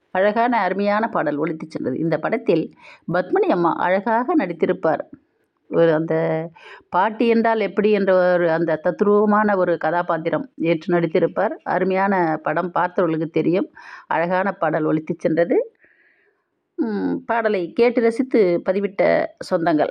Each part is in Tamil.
அழகான அருமையான பாடல் ஒலித்துச் சென்றது இந்த படத்தில் பத்மினி அம்மா அழகாக நடித்திருப்பார் ஒரு அந்த பாட்டி என்றால் எப்படி என்ற ஒரு அந்த தத்ரூபமான ஒரு கதாபாத்திரம் ஏற்று நடித்திருப்பார் அருமையான படம் பார்த்தவர்களுக்கு தெரியும் அழகான பாடல் ஒலித்துச் சென்றது ம், பாடலை கேட்டு ரசித்து பதிவிட்ட சொந்தங்கள்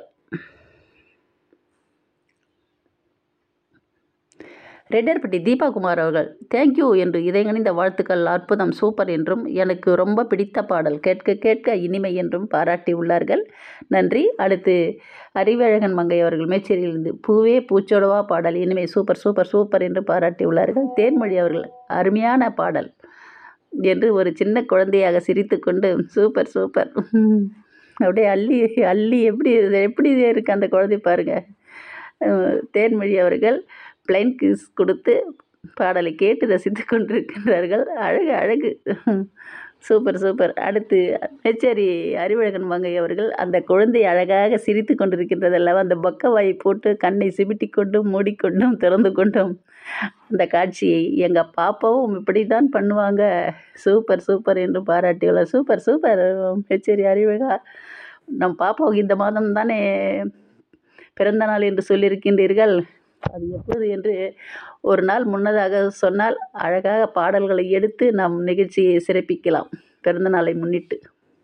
ரெட்டர்பட்டி தீபா குமார் அவர்கள் தேங்க்யூ என்று இதயங்கனிந்த வாழ்த்துக்கள் அற்புதம் சூப்பர் என்றும் எனக்கு ரொம்ப பிடித்த பாடல் கேட்க கேட்க இனிமை என்றும் பாராட்டி உள்ளார்கள் நன்றி அடுத்து அறிவழகன் மங்கை அவர்கள் மேச்சேரியிலிருந்து பூவே பூச்சோடவா பாடல் இனிமை சூப்பர் சூப்பர் சூப்பர் என்று பாராட்டி உள்ளார்கள் தேன்மொழி அவர்கள் அருமையான பாடல் என்று ஒரு சின்ன குழந்தையாக சிரித்துக்கொண்டு சூப்பர் சூப்பர் அப்படியே அள்ளி அள்ளி எப்படி எப்படி இருக்கு அந்த குழந்தை பாருங்க அஹ் தேன்மொழி அவர்கள் பிளைன் கிஸ் கொடுத்து பாடலை கேட்டு ரசித்து கொண்டிருக்கின்றார்கள் அழகு அழகு சூப்பர் சூப்பர் அடுத்து மேச்சேரி அறிவழகன் மங்கை அவர்கள் அந்த குழந்தை அழகாக சிரித்து கொண்டிருக்கின்றதல்லவா அந்த பக்கவாயை போட்டு கண்ணை சிமிட்டி கொண்டும் மூடிக்கொண்டும் திறந்து கொண்டும் அந்த காட்சியை எங்கள் பாப்பாவும் இப்படி தான் பண்ணுவாங்க சூப்பர் சூப்பர் என்று பாராட்டியுள்ளார் சூப்பர் சூப்பர் மேச்சேரி அறிவழகா நம் பாப்பாவுக்கு இந்த மாதம் தானே பிறந்த நாள் என்று சொல்லியிருக்கின்றீர்கள் அது எப்போது என்று ஒரு நாள் முன்னதாக சொன்னால் அழகாக பாடல்களை எடுத்து நம் நிகழ்ச்சியை சிறப்பிக்கலாம் பிறந்த நாளை முன்னிட்டு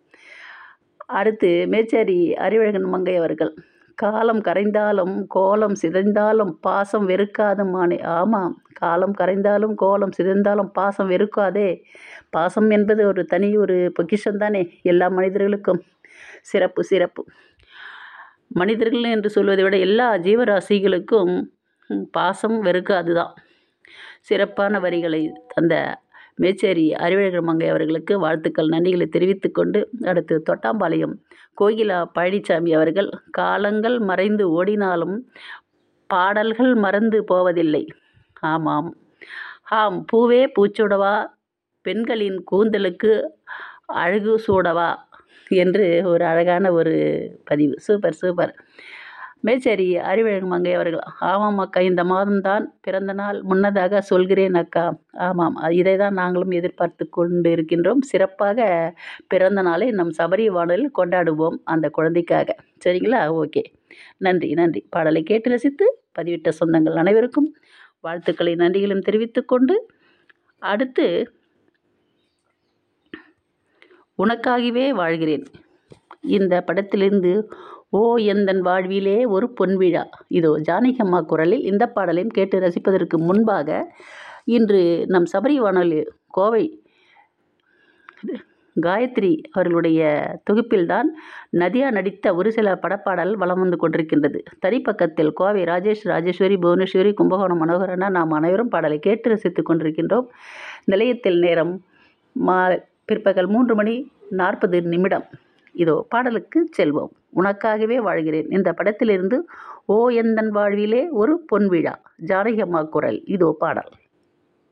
அடுத்து மேச்சேரி அறிவழகன் மங்கை அவர்கள் காலம் கரைந்தாலும் கோலம் சிதைந்தாலும் பாசம் வெறுக்காத மானே ஆமாம் காலம் கரைந்தாலும் கோலம் சிதைந்தாலும் பாசம் வெறுக்காதே பாசம் என்பது ஒரு தனி ஒரு பொக்கிஷம் தானே எல்லா மனிதர்களுக்கும் சிறப்பு சிறப்பு மனிதர்கள் என்று சொல்வதை விட எல்லா ஜீவராசிகளுக்கும் ம், பாசம் வெறுக்காது தான் சிறப்பான வரிகளை தந்த மேச்சேரி அறிவழகர் மங்கை அவர்களுக்கு வாழ்த்துக்கள் நன்றிகளை தெரிவித்துக் கொண்டு அடுத்து தொட்டாம்பாளையம் கோகிலா பழனிசாமி அவர்கள் காலங்கள் மறைந்து ஓடினாலும் பாடல்கள் மறந்து போவதில்லை ஆமாம் ஆம் பூவே பூச்சுடவா பெண்களின் கூந்தலுக்கு அழகு சூடவா என்று ஒரு அழகான ஒரு பதிவு சூப்பர் சூப்பர் மேச்சேரி அறிவழகு மங்கை அவர்கள் ஆமாம் அக்கா இந்த மாதம்தான் பிறந்த நாள் முன்னதாக சொல்கிறேன் அக்கா ஆமாம் இதை தான் நாங்களும் எதிர்பார்த்து கொண்டு இருக்கின்றோம் சிறப்பாக பிறந்த நாளை நம் சபரி வானலில் கொண்டாடுவோம் அந்த குழந்தைக்காக சரிங்களா ஓகே நன்றி நன்றி பாடலை கேட்டு ரசித்து பதிவிட்ட சொந்தங்கள் அனைவருக்கும் வாழ்த்துக்களை நன்றிகளும் தெரிவித்துக்கொண்டு அடுத்து உனக்காகவே வாழ்கிறேன் இந்த படத்திலிருந்து ஓ எந்தன் வாழ்விலே ஒரு பொன்விழா இதோ ஜானகம்மா குரலில் இந்த பாடலையும் கேட்டு ரசிப்பதற்கு முன்பாக இன்று நம் சபரி வானொலி கோவை காயத்ரி அவர்களுடைய தொகுப்பில்தான் நதியா நடித்த ஒரு சில படப்பாடல் வலம் வந்து கொண்டிருக்கின்றது தனிப்பக்கத்தில் கோவை ராஜேஷ் ராஜேஸ்வரி புவனேஸ்வரி கும்பகோணம் மனோகரனா நாம் அனைவரும் பாடலை கேட்டு ரசித்துக் கொண்டிருக்கின்றோம் நிலையத்தில் நேரம் மா பிற்பகல் மூன்று மணி நாற்பது நிமிடம் இதோ பாடலுக்கு செல்வோம் உனக்காகவே வாழ்கிறேன் இந்த படத்திலிருந்து ஓ எந்தன் வாழ்விலே ஒரு பொன்விழா ஜானகி அம்மா குரல் இதோ பாடல்